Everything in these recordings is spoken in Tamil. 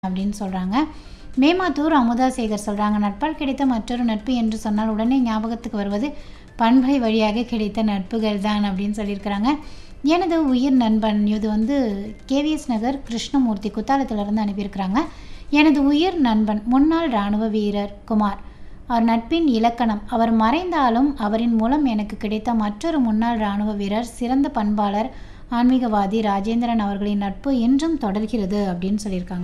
அப்படின்னு சொல்கிறாங்க மேமாத்தூர் அமுதா சேகர் சொல்கிறாங்க நட்பால் கிடைத்த மற்றொரு நட்பு என்று சொன்னால் உடனே ஞாபகத்துக்கு வருவது பண்பை வழியாக கிடைத்த நட்புகள் தான் அப்படின்னு சொல்லியிருக்கிறாங்க எனது உயிர் நண்பன் இது வந்து கேவிஎஸ் நகர் கிருஷ்ணமூர்த்தி குத்தாலத்திலிருந்து அனுப்பியிருக்கிறாங்க எனது உயிர் நண்பன் முன்னாள் இராணுவ வீரர் குமார் அவர் நட்பின் இலக்கணம் அவர் மறைந்தாலும் அவரின் மூலம் எனக்கு கிடைத்த மற்றொரு முன்னாள் இராணுவ வீரர் சிறந்த பண்பாளர் ஆன்மீகவாதி ராஜேந்திரன் அவர்களின் நட்பு என்றும் தொடர்கிறது அப்படின்னு சொல்லியிருக்காங்க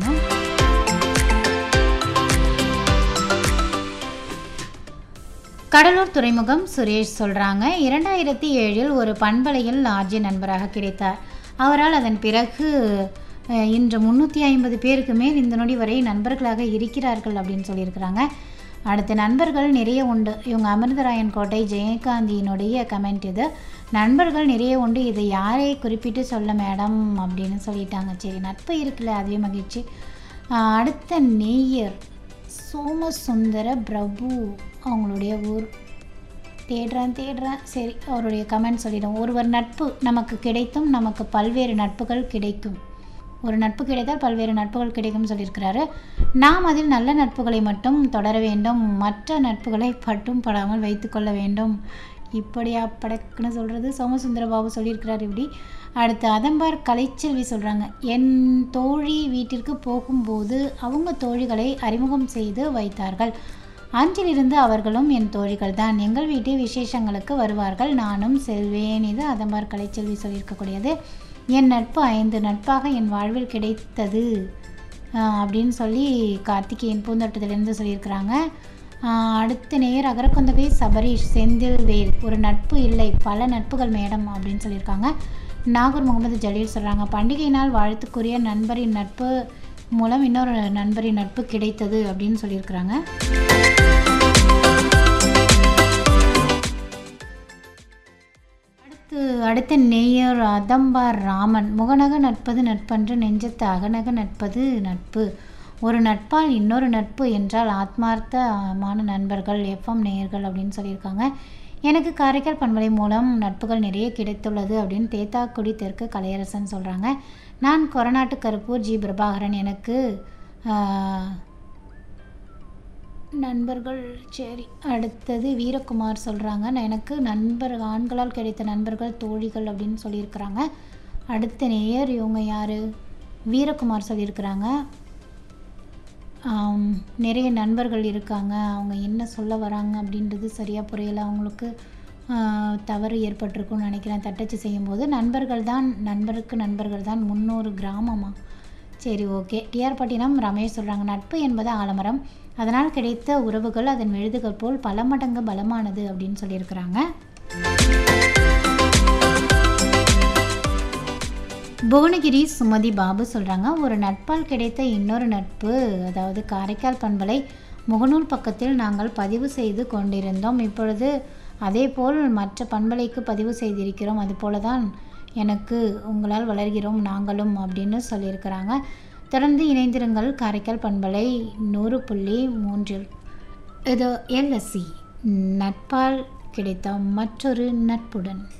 கடலூர் துறைமுகம் சுரேஷ் சொல்கிறாங்க இரண்டாயிரத்தி ஏழில் ஒரு பண்பலையில் ஆர்ஜி நண்பராக கிடைத்தார் அவரால் அதன் பிறகு அஹ், இன்று முந்நூற்றி ஐம்பது பேருக்கு மேல் இந்த நொடி வரை நண்பர்களாக இருக்கிறார்கள் அப்படின்னு சொல்லியிருக்கிறாங்க அடுத்த நண்பர்கள் நிறைய உண்டு இவங்க அமிர்தராயன் கோட்டை ஜெயகாந்தியினுடைய கமெண்ட் இது நண்பர்கள் நிறைய உண்டு இதை யாரை குறிப்பிட்டு சொல்ல மேடம் அப்படின்னு சொல்லிட்டாங்க சரி நட்பு இருக்குல்ல அதுவே மகிழ்ச்சி அஹ், அடுத்த நேயர் சோமசுந்தர பிரபு அவங்களுடைய ஊர் தேடுறேன் தேடுறேன் சரி அவருடைய கமெண்ட் சொல்லிடும் ஒருவர் நட்பு நமக்கு கிடைத்தும் நமக்கு பல்வேறு நட்புகள் கிடைக்கும் ஒரு நட்பு கிடைத்தால் பல்வேறு நட்புகள் கிடைக்கும் சொல்லியிருக்கிறாரு நாம் அதில் நல்ல நட்புகளை மட்டும் தொடர வேண்டும் மற்ற நட்புகளை பட்டும் படாமல் வைத்துக்கொள்ள வேண்டும் இப்படியா படக்குன்னு சொல்கிறது சோமசுந்தர பாபு சொல்லியிருக்கிறார் இப்படி அடுத்து அதம்பார் கலைச்செல்வி சொல்கிறாங்க என் தோழி வீட்டிற்கு போகும்போது அவங்க தோழிகளை அறிமுகம் செய்து வைத்தார்கள் அன்றிலிருந்து அவர்களும் என் தோழிகள் தான் எங்கள் வீட்டு விசேஷங்களுக்கு வருவார்கள் நானும் செல்வேன் இது அதம்பார் கலைச்செல்வி சொல்லியிருக்கக்கூடியது என் நட்பு ஐந்து நட்பாக என் வாழ்வில் கிடைத்தது ஆஹ் அப்படின்னு சொல்லி கார்த்திகேயன் பூந்தோட்டத்திலிருந்து சொல்லியிருக்கிறாங்க ஆஹ் அடுத்த நேர் அகரக்கொந்தகை சபரீஷ் செந்தில் வேல் ஒரு நட்பு இல்லை பல நட்புகள் மேடம் அப்படின்னு சொல்லியிருக்காங்க நாகூர் முகமது ஜலீல் சொல்கிறாங்க பண்டிகை நாள் வாழ்த்துக்குரிய நண்பரின் நட்பு மூலம் இன்னொரு நண்பரின் நட்பு கிடைத்தது அப்படின்னு சொல்லியிருக்கிறாங்க அடுத்து அடுத்த நேயர் அதம்பார் ராமன் முகநக நட்பது நட்பன்று நெஞ்சத்து அகநக நட்பது நட்பு ஒரு நட்பால் இன்னொரு நட்பு என்றால் ஆத்மார்த்தமான நண்பர்கள் எஃப்எம் நேயர்கள் அப்படின்னு சொல்லியிருக்காங்க எனக்கு காரைக்கால் பண்பலை மூலம் நட்புகள் நிறைய கிடைத்துள்ளது அப்படின்னு தேத்தாக்குடி தெற்கு கலையரசன் சொல்கிறாங்க நான் கொரநாட்டு கருப்பூர் ஜி பிரபாகரன் எனக்கு ஆஹ், நண்பர்கள் சரி அடுத்தது வீரகுமார் சொல்கிறாங்க நான் எனக்கு நண்பர் ஆண்களால் கிடைத்த நண்பர்கள் தோழிகள் அப்படின்னு சொல்லியிருக்கிறாங்க அடுத்த நேயர் இவங்க யார் வீரகுமார் சொல்லியிருக்கிறாங்க ஆம், நிறைய நண்பர்கள் இருக்காங்க அவங்க என்ன சொல்ல வராங்க அப்படின்றது சரியாக புரியல அவங்களுக்கு ஆ, தவறு ஏற்பட்டிருக்கும்னு நினைக்கிறேன் தட்டச்சு செய்யும்போது நண்பர்கள் தான் நண்பருக்கு நண்பர்கள் தான் முன்னூறு கிராமமா சரி ஓகே டிஆர் பட்டினம் ரமேஷ் சொல்கிறாங்க நட்பு என்பது ஆலமரம் அதனால் கிடைத்த உறவுகள் அதன் மெழுதுகள் போல் பல மடங்கு பலமானது அப்படின்னு சொல்லியிருக்கிறாங்க புவனகிரி சுமதி பாபு சொல்கிறாங்க ஒரு நட்பால் கிடைத்த இன்னொரு நட்பு அதாவது காரைக்கால் பண்பலை முகநூல் பக்கத்தில் நாங்கள் பதிவு செய்து கொண்டிருந்தோம் இப்பொழுது அதேபோல் மற்ற பண்பலைக்கு பதிவு செய்திருக்கிறோம் அதுபோல தான் எனக்கு உங்களால் வளர்கிறோம் நாங்களும் அப்படின்னு சொல்லியிருக்கிறாங்க தொடர்ந்து இணைந்திருங்கள் காரைக்கால் பண்பலை நூறு புள்ளி மூன்றில் இது எல்எஸ்சி நட்பால் கிடைத்த மற்றொரு நட்புடன்